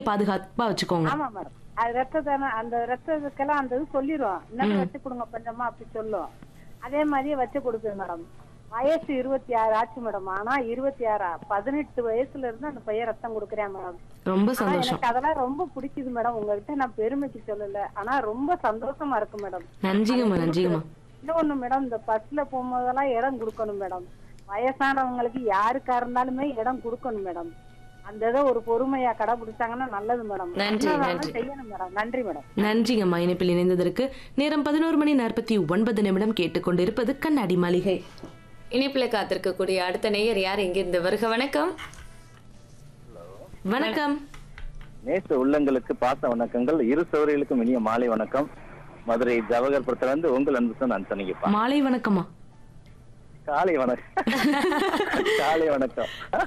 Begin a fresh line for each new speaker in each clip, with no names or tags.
பாதுகாப்பா வச்சுக்கோங்க
ஆமா மேடம் அது ரத்த தானம் அந்த ரத்தத்துக்கெல்லாம் அந்த இது சொல்லிரும் இன்னும் வச்சு கொடுங்க கொஞ்சமா அப்படி சொல்லும் அதே மாதிரியே வச்சு கொடுப்பேன் மேடம் வயசு இருபத்தி ஆறு ஆச்சு மேடம் ஆனா இருபத்தி ஆறா பதினெட்டு வயசுல இருந்து அந்த பையன் ரத்தம் கொடுக்குறேன் மேடம்
ரொம்ப
ஆனா
சந்தோஷம்
எனக்கு அதெல்லாம் ரொம்ப பிடிக்குது மேடம் உங்ககிட்ட நான் பெருமைக்கு சொல்லல ஆனா ரொம்ப சந்தோஷமா இருக்கு மேடம்
நன்றிங்கம்மா நன்றிங்கம்மா
இன்னொன்னு மேடம் இந்த பஸ்ல போகும்போதெல்லாம் இடம் கொடுக்கணும் மேடம் வயசானவங்களுக்கு யாருக்கா இருந்தாலுமே இடம் கொடுக்கணும் மேடம் அந்த இதை ஒரு பொறுமையா கடைபிடிச்சாங்கன்னா நல்லது மேடம்
நன்றி,
என்ன வேணாலும்
நன்றி.
செய்யணும் மேடம் நன்றி மேடம்
நன்றிங்கம்மா இணைப்பில் இணைந்ததற்கு நேரம் பதினோரு மணி நாற்பத்தி ஒன்பது நிமிடம் கேட்டுக்கொண்டிருப்பது கண்ணாடி மாளிகை
இணைப்புல காத்திருக்கக்கூடிய அடுத்த நேயர் யார் எங்கிருந்து வருக வணக்கம்
வணக்கம்
நேச உள்ளங்களுக்கு பாச வணக்கங்கள் இரு சௌரியர்களுக்கும் இனிய மாலை வணக்கம் மதுரை ஜவஹர்புரத்துல இருந்து உங்கள் அன்பு நான் சொன்னீங்கப்பா
மாலை வணக்கம்மா
காலை வணக்கம் காலை வணக்கம்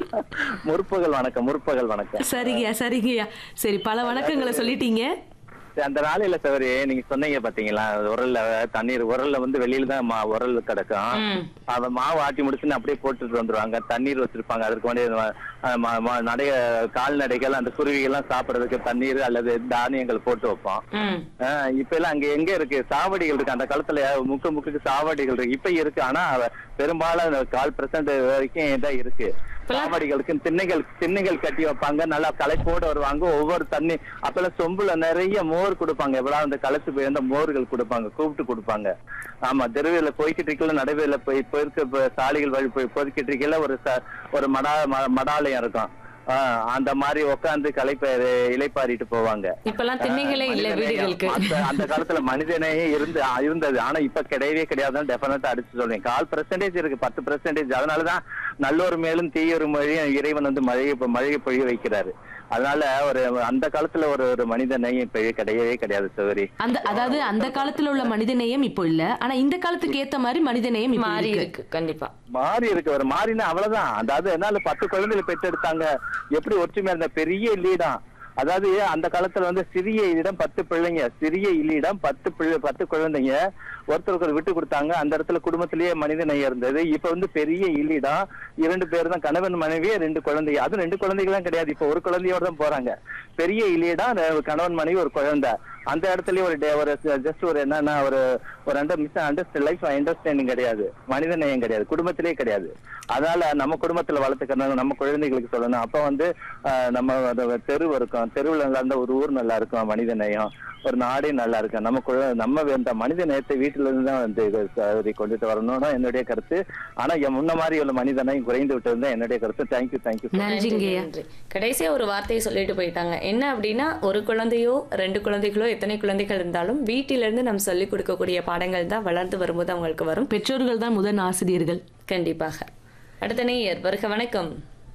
முற்பகல் வணக்கம் முற்பகல் வணக்கம்
சரிங்கய்யா சரிங்கய்யா சரி பல வணக்கங்களை சொல்லிட்டீங்க
சரி, அந்த நாளையில சவரி நீங்க சொன்னீங்க பாத்தீங்களா உரல்ல தண்ணீர் உரல்ல வந்து வெளியில தான் மா- உரல் கிடக்கும்
ம்.
அத மாவு ஆட்டி முடிச்சுன்னு அப்படியே போட்டுட்டு வந்துருவாங்க தண்ணீர் வச்சிருப்பாங்க அதற்கு வேண்டிய அஹ், ம- ம- நடைய கால்நடைகள் அந்த குருவிகள் எல்லாம் சாப்பிடுறதுக்கு தண்ணீர் அல்லது தானியங்கள் போட்டு வைப்போம்
ம்
ஆஹ் இப்ப எல்லாம் அங்க எங்க இருக்கு சாவடிகள் இருக்கு அந்த காலத்துல முக்கு முக்குக்கு சாவடிகள் இருக்கு இப்ப இருக்கு ஆனா அவ- பெரும்பாலும் அந்த கால் பெர்சன்ட் வரைக்கும் இதான் இருக்கு சாவடிகளுக்கு திண்ணைகள் திண்ணைகள் கட்டி வைப்பாங்க நல்லா களைப்போட வருவாங்க ஒவ்வொரு தண்ணி அப்பெல்லாம் சொம்புல நிறைய மோர் கொடுப்பாங்க எவ்வளவு அந்த களைச்சு போயிருந்த மோர்கள் கொடுப்பாங்க கூப்பிட்டு கொடுப்பாங்க ஆமா தெருவில போய்கிட்டு இருக்கல நடுவேல போய் போயிருக்க இப்ப சாலைகள் வழி போய் போய்கிட்டு இருக்கல ஒரு ச- ஒரு மடா ம- மடாலயம் இருக்கும் ஆஹ் அந்த மாதிரி உட்காந்து களைப்ப இலைப்பாரிட்டு போவாங்க
இப்பெல்லாம் திண்ணைகளே இல்ல
மனிதநேயம்.
வீடுகளுக்கு
அந்த அந்த காலத்துல மனிதனே இருந்து இருந்தது ஆனா இப்ப கிடையவே கிடையாதுன்னு டெஃபினட்டா அடிச்சு சொல்றேன் கால் பெர்சன்டேஜ் இருக்கு பத்து பெர்சன்டேஜ் அதனாலதான் நல்லொரு மேலும் தீயொரு மழையும் இறைவன் வந்து மழையை மழையை பொழிய வைக்கிறாரு அதனால ஒரு அந்த காலத்துல ஒரு ஒரு மனித நேயம் இப்ப கிடையவே கிடையாது சௌரி
அந்த அதாவது அந்த காலத்துல உள்ள மனிதநேயம் இப்போ இல்ல ஆனா இந்த காலத்துக்கு ஏத்த மாதிரி மனிதநேயம் இப்போ
மாறி
இருக்கு
இருக்கு கண்டிப்பா
மாறி இருக்கு ஒரு மாறினா அவ்வளவுதான் அதாவது என்னால பத்து குழந்தைகளை பெற்றெடுத்தாங்க எப்படி ஒற்றுமையா இருந்த பெரிய இல்லீடம் அதாவது அந்த காலத்துல வந்து சிறிய இல்லிடம் பத்து பிள்ளைங்க சிறிய இல்லிடம் பத்து பிள்ளை பத்து குழந்தைங்க ஒருத்தருக்கு விட்டு கொடுத்தாங்க அந்த இடத்துல குடும்பத்திலேயே மனித நேயம் இருந்தது இப்ப வந்து பெரிய இல்லிடம் இரண்டு பேர் தான் கணவன் மனைவியே ரெண்டு குழந்தைங்க அதுவும் ரெண்டு குழந்தைகள்லாம் கிடையாது இப்ப ஒரு குழந்தையோட தான் போறாங்க பெரிய இல்லிடம் கணவன் மனைவி ஒரு குழந்தை அந்த இடத்துலயே ஒரு டே- ஒரு ஜஸ்ட் ஒரு என்னன்னா ஒரு ஒரு under miss under life understanding கிடையாது மனித நேயம் கிடையாது குடும்பத்திலே கிடையாது அதனால நம்ம குடும்பத்துல வளர்த்துக்கணும் நம்ம குழந்தைகளுக்கு சொல்லணும் அப்ப வந்து ஆஹ், நம்ம அந்த தெரு இருக்கும் தெருவுல நல்லா இருந்தா ஒரு ஊர் நல்லா இருக்கும் மனித நேயம் ஒரு நாடே நல்லா இருக்கும் நம்ம குழ- நம்ம இந்த மனித நேயத்தை வீட்டுல இருந்து தான் வந்து இது ச- கொண்டுட்டு வரணும்னு என்னுடைய கருத்து ஆனா என் முன்ன மாதிரி உள்ள மனித நேயம் குறைந்து விட்டது தான் என்னுடைய கருத்து தேங்க்யூ தேங்க்யூ
நன்றிங்கய்யா
நன்றி. கடைசியா ஒரு வார்த்தையை சொல்லிட்டு போயிட்டாங்க என்ன அப்படின்னா ஒரு குழந்தையோ ரெண்டு குழந்தைகளோ எத்தனை குழந்தைகள் இருந்தாலும் வீட்டிலிருந்து நம்ம சொல்லிக் கொடுக்கக்கூடிய பாடங்கள் தான் வளர்ந்து வரும்போது அவங்களுக்கு வரும்
பெற்றோர்கள் தான் முதல் ஆசிரியர்கள்
கண்டிப்பாக அடுத்த நேயர் வருக வணக்கம்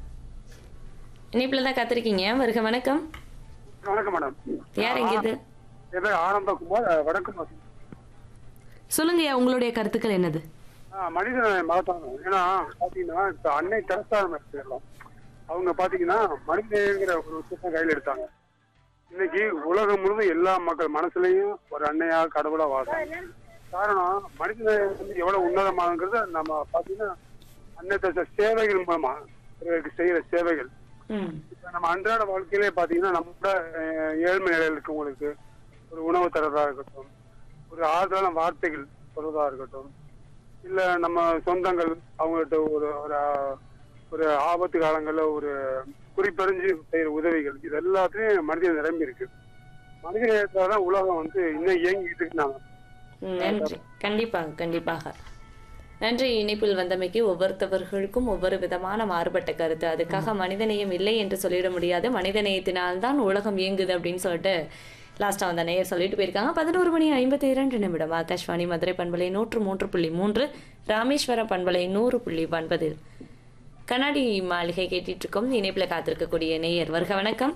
இணைப்புல தான் காத்திருக்கீங்க வருக வணக்கம்
வணக்கம் மேடம்
யார் எங்கிருந்து
என் பேர் ஆனந்தகுமார் வடக்கு மாசம்
சொல்லுங்கய்யா உங்களுடைய கருத்துக்கள் என்னது
மனித மகத்தான ஏன்னா பாத்தீங்கன்னா இப்ப அன்னை தெரசா மேடம் அவங்க பாத்தீங்கன்னா மனிதங்கிற ஒரு விஷயத்தை கையில் எடுத்தாங்க இன்னைக்கு உலகம் முழுவதும் எல்லா மக்கள் மனசுலயும் ஒரு அன்னையா கடவுளா வாழும் காரணம் மனித வந்து எவ்வளவு உன்னதமானங்கிறத நம்ம பாத்தீங்கன்னா அன்னை தெரசா சேவைகள் மூலமா பிறருக்கு செய்யற சேவைகள்
ம்
இப்ப நம்ம அன்றாட வாழ்க்கையிலே பாத்தீங்கன்னா நம்மளோட அஹ், ஏழ்மை நிலையில் இருக்கவங்களுக்கு ஒரு உணவு தரதா இருக்கட்டும் ஒரு ஆறுதலான வார்த்தைகள் சொல்றதா இருக்கட்டும் இல்ல நம்ம சொந்தங்கள் அவங்ககிட்ட ஒரு ஒரு அஹ், ஒரு ஆபத்து காலங்கள்ல ஒரு குறிப்பறிஞ்சு செய்யற உதவிகள் இது எல்லாத்துலயும் மனித நிரம்பி இருக்கு மனித நேரத்துல தான் உலகம் வந்து இன்னும் இயங்கிட்டு இருக்கு நாங்க
நன்றி கண்டிப்பாக கண்டிப்பாக நன்றி இணைப்பில் வந்தமைக்கு ஒவ்வொருத்தவர்களுக்கும் ஒவ்வொரு விதமான மாறுபட்ட கருத்து அதுக்காக மனிதநேயம் இல்லை என்று சொல்லிட முடியாது மனிதநேயத்தினால்தான் உலகம் இயங்குது அப்படின்னு சொல்லிட்டு லாஸ்ட்டாக வந்த நேயர் சொல்லிட்டு போயிருக்காங்க பதினோரு மணி ஐம்பத்தி இரண்டு நிமிடம் ஆகாஷ்வாணி மதுரை பண்பலை நூற்று மூன்று புள்ளி மூன்று ராமேஸ்வரம் பண்பலை நூறு புள்ளி ஒன்பதில் கண்ணாடி மாளிகை கேட்டுட்டு இருக்கோம் இணைப்பில் காத்திருக்கக்கூடிய நேயர் வருக வணக்கம்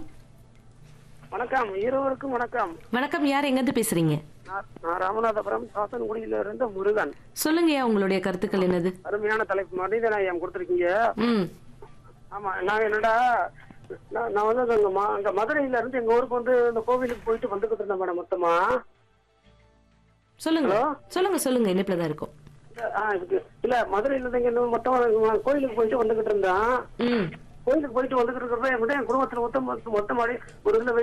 வணக்கம் இருவருக்கும் வணக்கம்
வணக்கம் யார் எங்கிருந்து பேசுறீங்க
நான் நான் ராமநாதபுரம் சாசனகுடியில இருந்து முருகன்
சொல்லுங்கய்யா உங்களுடைய கருத்துக்கள் என்னது
அருமையான தலைப்பு மனித நேயம் கொடுத்துருக்கீங்க
ம்
ஆமா நான் என்னடா நான் நான் வந்து அங்க ம- அங்க மதுரையில இருந்து எங்க ஊருக்கு வந்து இந்த கோவிலுக்கு போயிட்டு வந்துகிட்டு இருந்தேன் மேடம் மொத்தமா
சொல்லுங்க
Hello?
சொல்லுங்க சொல்லுங்க இணைப்புல தான் இருக்கும்
ஆ இதுக்கு இல்ல மதுரையில இருந்து இங்க இன்னும் மொத்தம் கோயிலுக்கு போயிட்டு வந்துகிட்டு இருந்தேன்
ம்
கோயிலுக்கு போயிட்டு வந்துகிட்டு இருக்கிறப்ப என் கூட என் குடும்பத்துல மொத்தம் மொத்தமாடி ஒரு கிலோ